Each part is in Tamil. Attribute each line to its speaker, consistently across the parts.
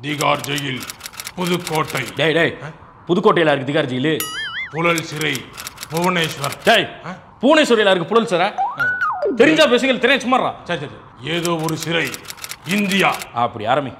Speaker 1: திகார் ஜெயில் புதுக்கோட்டை
Speaker 2: டேய் டேய் புதுக்கோட்டையில் இருக்கு திகார் ஜெயிலு
Speaker 1: புழல் சிறை புவனேஸ்வர்
Speaker 2: டேய் பூனேஸ்வரியில் இருக்கு புழல் சார தெரிஞ்சா பேசுங்கள் தெரியும் சும்மாறா
Speaker 1: சரி சரி ஏதோ ஒரு சிறை இந்தியா
Speaker 2: அப்படி ஆரம்பி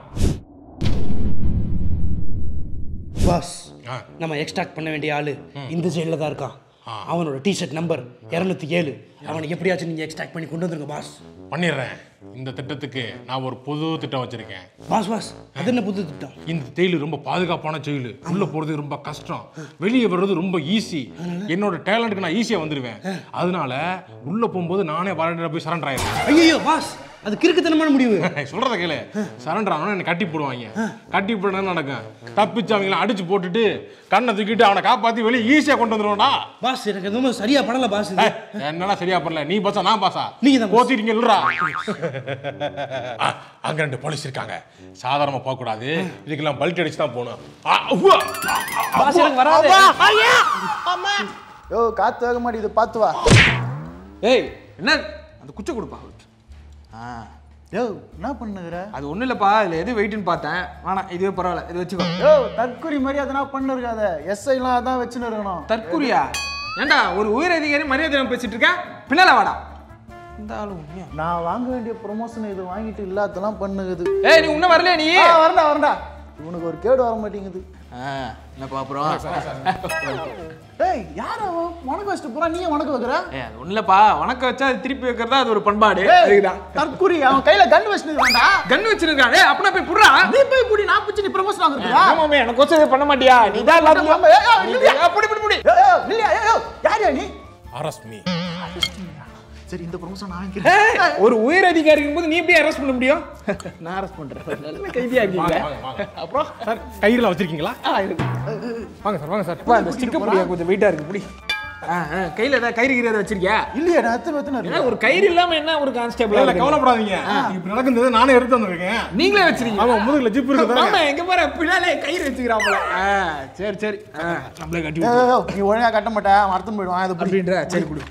Speaker 3: பாஸ்
Speaker 1: ஆ.
Speaker 3: நம்ம எக்ஸ்ட்ராக்ட் பண்ண வேண்டிய ஆளு இந்த ஜெயிலில் தான் இருக்கான் அவனோட டிஷர்ட் நம்பர் இரநூத்தி ஏழு அவனை எப்படியாச்சும் நீங்க எக்ஸ்ட்ராக்ட் பண்ணி கொண்டு வந்துருங்க பாஸ்
Speaker 1: பண்ணிடுறேன் இந்த திட்டத்துக்கு நான் ஒரு புது திட்டம் வச்சிருக்கேன்
Speaker 3: பாஸ் பாஸ் அது என்ன புது திட்டம்
Speaker 1: இந்த ஜெயில் ரொம்ப பாதுகாப்பான ஜெயில் உள்ள போறது ரொம்ப கஷ்டம் வெளியே வர்றது ரொம்ப ஈஸி என்னோட டேலண்ட்டுக்கு நான் ஈஸியா வந்துடுவேன் அதனால உள்ள போகும்போது நானே வாலண்டியரா போய் சரண்டர் ஆயிடுறேன்
Speaker 3: ஐயோ பாஸ் அது கிறுக்குத்தனமான முடிவு
Speaker 1: சொல்றத கேளு சரண்டர் ஆனா என்னை கட்டி போடுவாங்க கட்டி போடுறது நடக்கும் தப்பிச்சு அவங்கள அடிச்சு போட்டுட்டு கண்ணை தூக்கிட்டு அவனை காப்பாத்தி வெளியே ஈஸியா கொண்டு வந்துருவான்டா
Speaker 3: பாஸ் எனக்கு எதுவும் சரியா படல பாஸ் இது
Speaker 1: ஏய், என்னடா சரியா பண்ணல நீ பாசா நான் பாசா
Speaker 3: நீங்க தான் boss.
Speaker 1: கோத்திட்டீங்க இல்லடா அங்க ரெண்டு போலீஸ் இருக்காங்க சாதாரணமா போக கூடாது இதுக்கெல்லாம் பல்ட் அடிச்சு தான் போகணும் ஆ, உவ்வா.
Speaker 3: பாஸ் எனக்கு வராது
Speaker 4: யோ காத்து வேக மாட்டேங்குது பார்த்து வா
Speaker 5: ஏய் என்ன அந்த குச்சை கொடுப்பா
Speaker 4: ஆ யோ என்ன பண்ணுகிற
Speaker 5: அது ஒன்றும் இல்லைப்பா இதில் எது வெயிட்னு பார்த்தேன் வேணாம் இதுவே பரவாயில்ல இது வச்சுக்கோ
Speaker 4: யோ தற்கொலை மாதிரி அதெல்லாம் பண்ணு இருக்காத எஸ்ஐலாம் அதான் வச்சுன்னு இருக்கணும்
Speaker 5: தற்கூரியா ஏண்டா ஒரு உயர் அதிகாரி மரியாதை இல்லாம பேசிட்டு இருக்க பின்னால வாடா இந்த ஆளு உண்மையா
Speaker 4: நான் வாங்க வேண்டிய ப்ரொமோஷன் இது வாங்கிட்டு இல்லாதெல்லாம் பண்ணுகுது
Speaker 5: ஏய் நீ இன்னும் வரலையா நீ
Speaker 4: ஆ, வரண்டா வரண்டா இவனுக்கு ஒரு கேடு வர மாட்டேங்குது
Speaker 5: என்னப்பா அப்புறம்
Speaker 4: ஏய் யார் அவன் உனக்கு வச்சுட்டு போறா நீ உனக்கு வைக்கிற
Speaker 5: ஏய் அது ஒன்றும் இல்லைப்பா வணக்கம் வச்சா அது திருப்பி வைக்கிறதா அது ஒரு பண்பாடு அதுக்குதான்
Speaker 4: தற்குறி அவன் கையில கன் வச்சுட்டு இருக்கான்டா
Speaker 5: கன் வச்சிருக்கான் ஏய் அப்பனா போய் புடுறா
Speaker 4: நீ போய் குடி நான் பிடிச்சி நீ ப்ரொமோஷன் வாங்குறியா
Speaker 5: ஆமாமே எனக்கு வச்சு பண்ண மாட்டியா நீ தான் எல்லாத்தையும்
Speaker 4: ஆமா, ஏய், ஏய், இல்லையா?
Speaker 5: புடி புடி புடி
Speaker 4: யோ, யோ, இல்லையா யோ, யோ, யார் யா நீ
Speaker 1: அரஸ்ட் மீ
Speaker 4: சரி இந்த ப்ரொமோஷன் நான் வாங்கிக்கிறேன்
Speaker 5: ஏய், ஒரு உயர் அதிகாரி இருக்கும்போது நீ எப்படி அரெஸ்ட் பண்ண முடியும் நான் அரெஸ்ட் பண்றேன் நல்ல கைதியா இருக்கீங்க அப்புறம்
Speaker 1: சார் கையில வச்சிருக்கீங்களா
Speaker 5: ஆ, இருக்கு.
Speaker 1: வாங்க சார் வாங்க சார்
Speaker 5: அப்பா இந்த ஸ்டிக்கர் புடியா கொஞ்சம் வெயிட்டா இருக்கு புடி ஆ, ஆ, கையில ஏதாவது கயிறு கீரை வச்சிருக்கியா
Speaker 4: இல்லையா நான் எத்தனை எத்தனை
Speaker 5: ஏன்னா
Speaker 4: இருக்கு
Speaker 5: ஒரு கயிறு இல்லாம என்ன ஒரு கான்ஸ்டபிள்
Speaker 1: இல்ல கவலைப்படாதீங்க இப்ப நடக்குது நானே எடுத்து வந்திருக்கேன்
Speaker 5: நீங்களே வச்சிருக்கீங்க
Speaker 1: ஆமா முதுகுல ஜிப் இருக்கு
Speaker 5: ஆமா எங்க பாரு பின்னாலே கயிறு வச்சுக்கிறாங்கள சரி சரி ஆ, நம்மளே கட்டி
Speaker 4: ஏய், ஏய், ஏய், நீ ஒழுங்கா கட்ட மாட்டேன் மறந்து போயிடுவான் அதை பிடி
Speaker 5: அப்படின்ற சரி குடு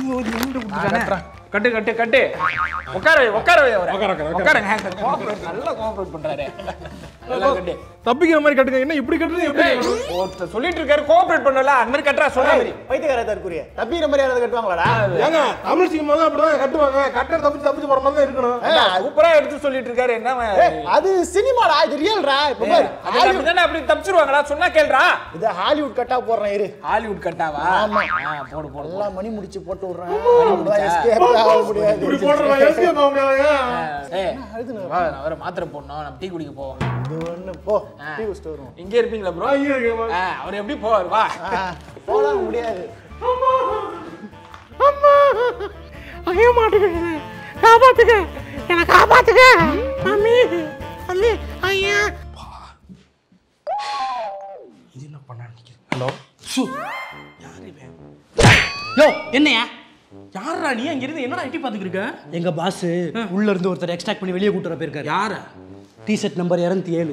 Speaker 5: கட்டு கட்டு கட்டு உட்கார வை உட்கார வை அவரை
Speaker 1: உட்கார, உட்கார,
Speaker 5: உட்காருங்க கோஆபரேட் நல்லா கோஆபரேட் பண்றாரு நல்லா கட்டு
Speaker 1: தப்பிக்கிற மாதிரி கட்டுங்க என்ன இப்படி கட்டுறது எப்படி
Speaker 5: ஒருத்தர் சொல்லிட்டு இருக்காரு கோஆபரேட் பண்ணல அந்த மாதிரி கட்டுறா சொல்ற மாதிரி
Speaker 4: பைத்தியக்கார தற்குறிய தப்பிக்கிற மாதிரி யாராவது கட்டுவாங்களாடா
Speaker 1: ஏங்க தமிழ் சினிமா தான் அப்படிதான் கட்டுவாங்க கட்டுற தப்பிச்சு தப்பிச்சு போற மாதிரி தான் இருக்கணும்
Speaker 5: சூப்பரா எடுத்து சொல்லிட்டு இருக்காரு என்ன
Speaker 4: ஏய், அது சினிமாடா இது ரியல்ரா இப்ப பாரு
Speaker 5: அது அப்படிதானே அப்படி தப்பிச்சிருவாங்களா சொன்னா கேளுடா
Speaker 4: இது ஹாலிவுட் கட்டா போடுறேன் இரு
Speaker 5: ஹாலிவுட் கட்டாவா
Speaker 4: ஆமா.
Speaker 5: ஆ, போடு போடு
Speaker 4: எல்லாம் மணி முடிச்சு போட்டு விடுறேன் அப்பதான் escape ஆக முடியாது
Speaker 1: இப்படி போடுறாங்க escape ஆக முடியாதுங்க.
Speaker 5: ஏய் வா நான் வேற மாத்திரை போடணும் நம்ம டீ குடிக்க போவோம்
Speaker 4: இது ஒண்ணு போ டீ குடிச்சிட்டு வருவோம்
Speaker 5: இங்கே இருப்பீங்களா ப்ரோ
Speaker 1: ஆ, இங்க இருக்கு.
Speaker 5: அவர் எப்படி போவார் வா
Speaker 4: ஆ, போலாம் முடியாது
Speaker 6: ஐயோ மாட்டுக்கிறேன் காப்பாத்துக்க என்னை காப்பாத்துக்க மம்மி மம்மி ஐயா
Speaker 3: யோ என்னையா
Speaker 2: யாரா நீ அங்க இருந்து என்னடா எட்டி பாத்துக்கிருக்க
Speaker 3: எங்க பாஸ் உள்ள இருந்து ஒருத்தர் எக்ஸ்ட்ராக்ட் பண்ணி வெளியே கூட்டு வர போயிருக்காரு
Speaker 2: யார
Speaker 3: டிஷர்ட் நம்பர் இரநூத்தி ஏழு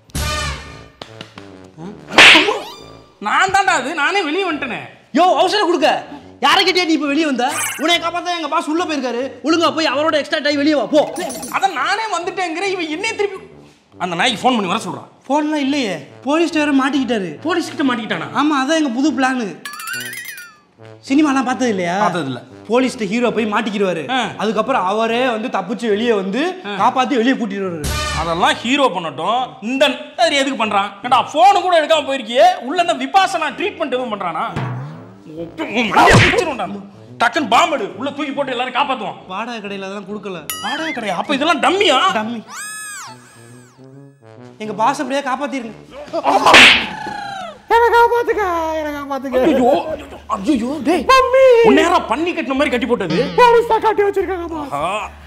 Speaker 2: நான் தான்டா அது நானே வெளியே வந்துட்டேனே
Speaker 3: யோ அவசரம் கொடுக்க யாரை கேட்டியா நீ இப்போ வெளியே வந்த உன்னை காப்பாத்த எங்க பாஸ் உள்ள போயிருக்காரு ஒழுங்கா போய் அவரோட எக்ஸ்ட்ராக்ட் ஆகி வெளியே வா போ
Speaker 2: அதான் நானே வந்துட்டேங்கிற இவன் என்னைய திருப்பி அந்த நாய்க்கு ஃபோன் பண்ணி வர சொல்றான்
Speaker 3: போன்லாம் இல்லையே போலீஸ் வேற மாட்டிக்கிட்டாரு
Speaker 2: போலீஸ் கிட்ட மாட்டிக்கிட்டானா
Speaker 3: ஆமா அதான் எங்க புது பிளானு சினிமாலாம் பார்த்தது இல்லையா
Speaker 2: பார்த்தது இல்ல.
Speaker 3: போலீஸ்ட்ட ஹீரோ போய் மாட்டிக்கிடுவாரு
Speaker 2: ஆ.
Speaker 3: அதுக்கப்புறம் அவரே வந்து தப்பிச்சு வெளியே வந்து காப்பாத்தி வெளியே கூட்டிட்டு வருவாரு
Speaker 2: அதெல்லாம் ஹீரோ பண்ணட்டும் இந்த மாதிரி எதுக்கு பண்றான் ஏண்டா போன் கூட எடுக்காம போயிருக்கியே உள்ள என்ன விபாசனா ட்ரீட்மெண்ட் எதுவும் பண்றானா உன் மண்டையை பிச்சிருவேன்டா. டக்குன்னு பாம்பு எடு உள்ள தூக்கி போட்டு எல்லாரும் காப்பாத்துவான்
Speaker 3: வாடகை கடையில அதெல்லாம் கொடுக்கல
Speaker 2: வாடகை கிடையாது அப்ப இதெல்லாம் டம்மியா
Speaker 3: டம்மி எங்க பாஸ் அப்படியே காப்பாத்திருங்க
Speaker 6: என்னை காப்பாத்துக்க என்னை காப்பாத்துக்க
Speaker 2: ஐயோ ஐயோ டேய் உன்னேரா பண்ணி கட்டின மாதிரி கட்டி போட்டது
Speaker 6: போலீஸ் தான் காட்டி வச்சிருக்காங்க
Speaker 2: ஆ,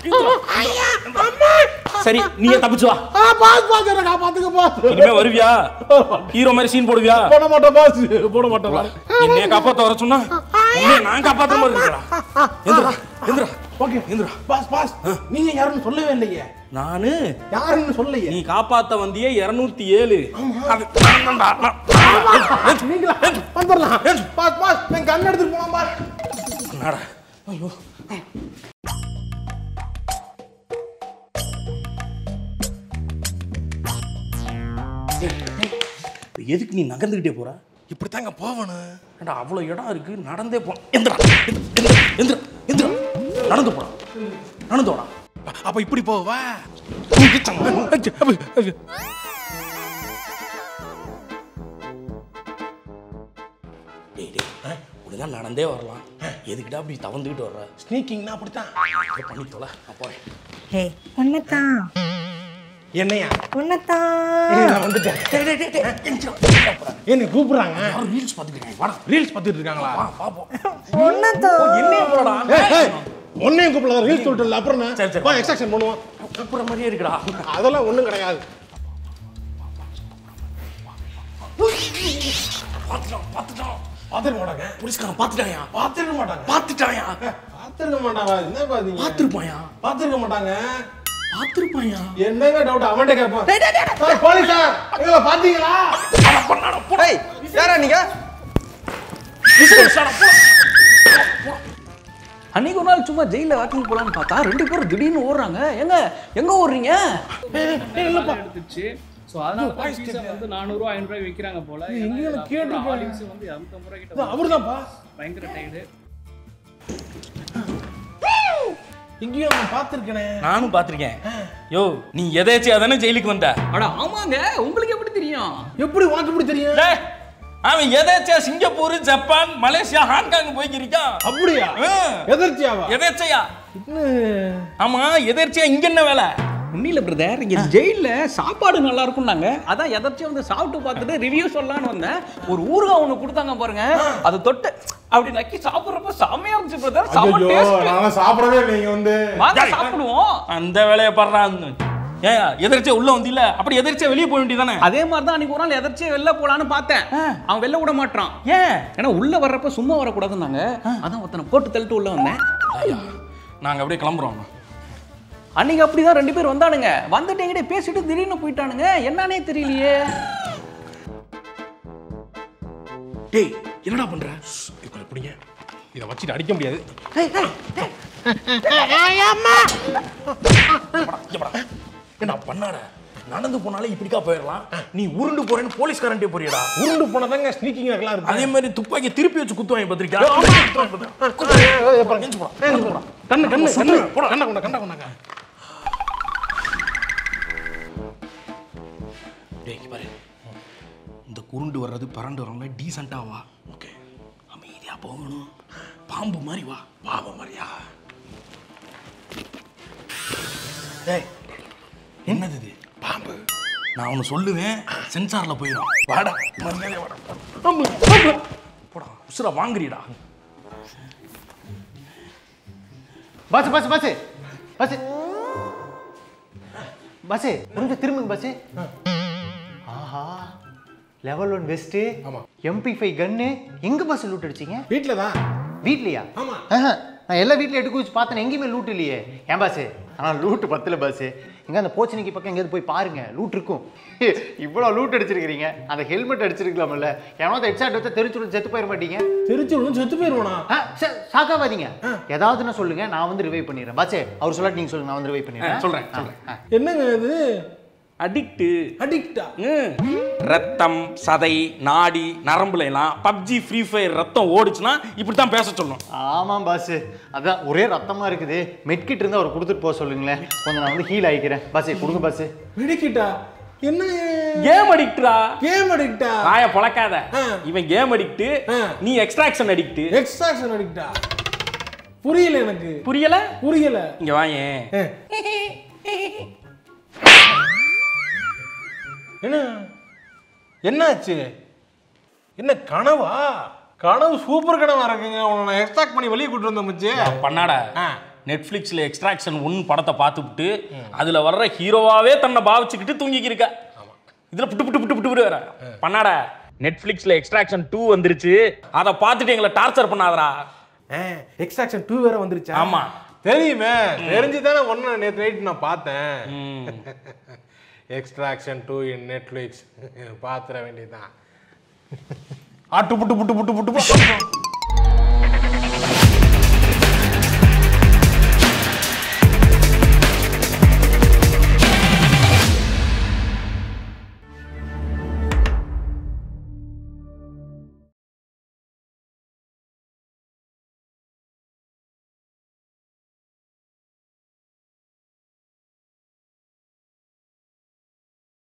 Speaker 2: சரி நீயே தப்பிச்சு வா
Speaker 6: பாஸ் பாஸ் என்னை காப்பாத்துக்க பாஸ்
Speaker 2: இனிமே வருவியா ஹீரோ மாதிரி சீன் போடுவியா
Speaker 1: போட மாட்டோம் பாஸ் போட மாட்டோம்
Speaker 2: என்னைய காப்பாத்த வர சொன்னா உன்னைய நான் காப்பாத்துற மாதிரி இருக்கா எந்திரா எந்திரா
Speaker 1: ஓகே இந்திரா பாஸ் பாஸ் நீங்க யாருன்னு சொல்லவே இல்லையே
Speaker 2: நானு
Speaker 1: யாருன்னு சொல்லலையே
Speaker 2: நீ காப்பாத்த வந்தியே இருநூத்தி ஏழு அது நான் தான்டா, நான்.
Speaker 1: நீங்களா வந்துடலாம் பாஸ் பாஸ் நான் கண் எடுத்துட்டு போலாம் பாஸ்
Speaker 2: என்னடா? ஐயோ எதுக்கு நீ நகர்ந்துக்கிட்டே போற
Speaker 1: இப்படித்தாங்க போவணும்
Speaker 2: ஏண்டா அவ்வளோ இடம் இருக்கு நடந்தே போ எந்திரா எந்திரா எந்திரா எந்திரா நடந்து போடா நடந்து போடா
Speaker 1: அப்ப இப்படி போவா
Speaker 2: டேய் டேய் ஒழுங்கா நடந்தே வரலாம் எதுக்கிட்ட அப்படி தவந்துக்கிட்டு வர்ற
Speaker 1: ஸ்னீக்கிங்னா அப்படித்தான்
Speaker 2: இதை பண்ணி தொலை நான் போறேன்
Speaker 7: ஹே உன்னதான்
Speaker 1: என்னையா
Speaker 7: உன்னதான்
Speaker 1: நான் வந்துட்டேன்
Speaker 2: டேய் டேய் டேய், டேய் எந்திரா, எந்திரா போடா.
Speaker 1: என்ன கூப்பிடுறாங்க
Speaker 2: யாரும் ரீல்ஸ் பார்த்துட்டு இருக்காங்க வாடா
Speaker 1: ரீல்ஸ் பார்த்துட்டு இருக்காங்களா
Speaker 2: வா பாப்போம்
Speaker 7: உன்னதான்
Speaker 2: என்னைய போடா
Speaker 1: ஒன்னையும் கூப்பிடலாம் ரீல்ஸ் சொல்லிட்டு அப்புறம் என்ன?
Speaker 2: சரி, சரி.
Speaker 1: வா எக்ஸ்ட்ராக்ஷன் பண்ணுவோம்
Speaker 2: கூப்பிடுற மாதிரியே இருக்குடா
Speaker 1: அதெல்லாம் ஒண்ணும் கிடையாது
Speaker 2: பார்த்துட்டான் பார்த்துட்டான்
Speaker 1: பார்த்துருக்க மாட்டாங்க
Speaker 2: போலீஸ்காரன் பார்த்துட்டாயா
Speaker 1: பார்த்துருக்க மாட்டாங்க
Speaker 2: பார்த்துட்டாயா
Speaker 1: பார்த்துருக்க மாட்டாங்க என்ன பாத்தீங்க
Speaker 2: பார்த்துருப்பாயா
Speaker 1: பார்த்துருக்க மாட்டாங்க
Speaker 2: பார்த்துருப்பாயா
Speaker 1: என்னங்க டவுட் அவன்கிட்ட கேட்பான் சார் போலீஸ் சார் எங்களை பாத்தீங்களா
Speaker 8: யாரா நீங்க
Speaker 5: அன்னைக்கு ஒரு நாள் சும்மா ஜெயில வாக்கிங் போலான்னு பார்த்தா ரெண்டு பேரும் திடீர்னு ஓடுறாங்க எங்க எங்க ஓடுறீங்க
Speaker 9: எடுத்துச்சு ஸோ அதனால தான் பீஸா வந்து நானூறுவா ஐநூறுரூவா விற்கிறாங்க போல ஆடியன்ஸ் வந்து இரநூத்தம்பது ரூபா கிட்ட
Speaker 1: அவர்தான்ப்பா
Speaker 9: பயங்கர டைடு
Speaker 1: இங்கேயும் நான் பார்த்துருக்கேனே
Speaker 2: நானும் பார்த்துருக்கேன் யோ நீ எதேச்சியா தானே ஜெயிலுக்கு வந்த
Speaker 5: அட ஆமாங்க உங்களுக்கு எப்படி தெரியும்
Speaker 1: எப்படி உனக்கு எப்படி தெரியும்
Speaker 2: டேய், அவன் எதேச்சியா சிங்கப்பூர் ஜப்பான் மலேசியா ஹாங்காங் போய்க்கிருக்கான்
Speaker 1: அப்படியா
Speaker 2: ஆ.
Speaker 1: எதிர்த்தியாவா
Speaker 2: எதேச்சையா ஆமா எதேச்சியா இங்க என்ன வேலை
Speaker 5: ஒன்றும் இல்லை பிரதர் இங்கே ஜெயிலில் சாப்பாடு நல்லா இருக்கும்னாங்க அதான் எதாச்சும் வந்து சாப்பிட்டு பார்த்துட்டு ரிவ்யூ சொல்லலாம்னு வந்தேன் ஒரு ஊறுகாய் ஒன்று கொடுத்தாங்க பாருங்க அதை தொட்டு அப்படி நக்கி சாப்பிட்றப்ப செம்மையா இருந்துச்சு பிரதர் செம்ம
Speaker 1: ஐயோ
Speaker 5: டேஸ்ட்
Speaker 1: நான் சாப்பிடவே இல்லைங்க வந்து
Speaker 5: வாங்க சாப்பிடுவோம்
Speaker 2: அந்த வேலையை படுறான் ஏன் எதிர்ச்சியா உள்ள வந்தில்ல அப்படி எதிர்ச்சியா வெளியே போக வேண்டியதானே
Speaker 5: அதே மாதிரி தான் அன்னைக்கு ஒரு நாள் எதர்ச்சியா வெளில போலான்னு பார்த்தேன் அவன் வெளில விட மாட்டான்
Speaker 2: ஏன்
Speaker 5: ஏன்னா உள்ள வர்றப்ப சும்மா வரக்கூடாதுன்னாங்க அதான் ஒருத்தனை போட்டு தள்ளிட்டு உள்ள வந்தேன்
Speaker 2: நாங்க அப்படியே கிளம்புறோம்
Speaker 5: அன்னைக்கு அப்படிதான் ரெண்டு பேர் வந்தானுங்க வந்துட்டு என்கிட்ட பேசிட்டு திடீர்னு போயிட்டானுங்க என்னன்னே தெரியலையே
Speaker 2: டேய் என்னடா பண்ற
Speaker 1: இதுக்குள்ள பிடிங்க இதை வச்சுட்டு அடிக்க முடியாது
Speaker 2: என்ன பண்ணாட நடந்து போனாலே இப்படிக்கா போயிடலாம் நீ உருண்டு போறேன்னு போலீஸ்காரன்ட்டே போறியடா
Speaker 1: உருண்டு போனதாங்க ஸ்னீக்கிங் எல்லாம் இருக்கு
Speaker 2: அதே மாதிரி துப்பாக்கி திருப்பி வச்சு குத்துவாங்க பத்திரிக்கா
Speaker 1: கண்ணு கண்ணு கண்ணு போடா கண்ண கொண்டா கண்ண கொண்டாங்க
Speaker 2: டேய் பாரு இந்த குருண்டு வர்றது பரண்டு வர்றவங்க டீசெண்டா வா ஓகே அமைதியா போகணும் பாம்பு மாதிரி வா பாம்பு மாதிரியா டேய் என்னது இது பாம்பு நான் ஒன்று சொல்லுவேன் சென்சார்ல போயிடும் வாடா மரியாதை வாடா பாம்பு, பாம்பு. போடா உசுரா வாங்குறியடா
Speaker 4: bus bus bus bus bus கொஞ்சம் திரும்புங்க பஸ் ஆஹா level one best MP five gun எங்க பஸ் லூட் அடிச்சீங்க
Speaker 1: வீட்டில் தான்
Speaker 4: வீட்லையா
Speaker 1: ஆமா.
Speaker 4: ஆஹா, நான் எல்லா வீட்லையும் எடுத்து வச்சு பார்த்தேன் எங்கேயுமே லூட் இல்லையே ஏன் பாஸ் ஆனால் லூட்டு பத்தில் பாஸ் எங்க அந்த போச்சனிக்கு பக்கம் எங்கேயாவது போய் பாருங்க லூட் இருக்கும் இவ்வளோ லூட் அடிச்சிருக்கிறீங்க அந்த ஹெல்மெட் அடிச்சிருக்கலாம்ல ஏன்னா ஹெட்ஷாட் வச்சா தெரிச்சு செத்து போயிட மாட்டீங்க
Speaker 1: திருச்சூர் செத்து போயிருவானா
Speaker 4: ஆ, ச- சாக்காவாதீங்க ஏதாவதுன்னு சொல்லுங்க நான் வந்து ரிவைவ் பண்ணிடுறேன் பாச்சே அவர் சொல்லாட்டி நீங்க சொல்லுங்க நான் வந்து ரிவைவ் பண்ணிடுறேன்
Speaker 2: சொல்றேன்,
Speaker 4: ஆ,
Speaker 2: சொல்றேன்.
Speaker 4: ஆ.
Speaker 1: என்னங்க இது
Speaker 2: அடிக்ட்டு
Speaker 1: அடிக்டா
Speaker 2: ரத்தம் சதை நாடி நரம்புல எல்லாம் பப்ஜி ஃப்ரீ ஃபயர் ரத்தம் ஓடுச்சுன்னா இப்படி தான் பேச சொல்லணும்
Speaker 4: ஆமாம் பாஸ் அதான் ஒரே ரத்தமா இருக்குது மெட்கிட் இருந்தா அவர் கொடுத்துட்டு போக சொல்லுங்களேன் கொஞ்சம் நான் வந்து ஹீல் ஆகிக்கிறேன் பாஸ் கொடுங்க பாஸ்
Speaker 1: வெடிக்கிட்டா என்ன
Speaker 2: கேம் அடிக்டா
Speaker 1: கேம் அடிக்டா
Speaker 2: வாய பொழக்காத
Speaker 1: ஆ.
Speaker 2: இவன் கேம் அடிக்ட்
Speaker 1: ஆ.
Speaker 2: நீ எக்ஸ்ட்ராக்ஷன் அடிக்ட்
Speaker 1: எக்ஸ்ட்ராக்ஷன் அடிக்டா புரியல எனக்கு
Speaker 2: புரியல
Speaker 1: புரியல
Speaker 2: இங்க வாயேன்
Speaker 1: ஏ. என்ன என்னாச்சு என்ன கனவா கனவு சூப்பர் கனவா இருக்குங்க உன்னை நான் எக்ஸ்ட்ராக்ட் பண்ணி வெளியே கூட்டு வந்தேன் மச்சி
Speaker 2: பண்ணாட
Speaker 1: ஆ.
Speaker 2: நெட்ஃப்ளிக்ஸ்ல எக்ஸ்ட்ராக்ஷன் ஒன் படத்தை பார்த்துவிட்டு அதுல வர்ற ஹீரோவாவே தன்னை பாவிச்சுக்கிட்டு தூங்கிக்கி இருக்க இதுல புட்டு புட்டு புட்டு புட்டு புட்டு வேற பண்ணாட நெட்ஃப்ளிக்ஸ்ல எக்ஸ்ட்ராக்ஷன் டூ வந்துருச்சு அதை பார்த்துட்டு எங்களை டார்ச்சர் பண்ணாதடா
Speaker 1: எக்ஸ்ட்ராக்ஷன் டூ வேற வந்துருச்சா
Speaker 2: ஆமா.
Speaker 1: தெரியுமே தெரிஞ்சு தானே ஒன்று நேற்று நைட் நான் பார்த்தேன் எக்ஸ்ட்ராக்ஷன் டூ இன் நெட்ஃப்ளிக்ஸ் பார்த்துட வேண்டியதுதான் ஆ டு புட்டு புட்டு புட்டு புட்டு புட்டு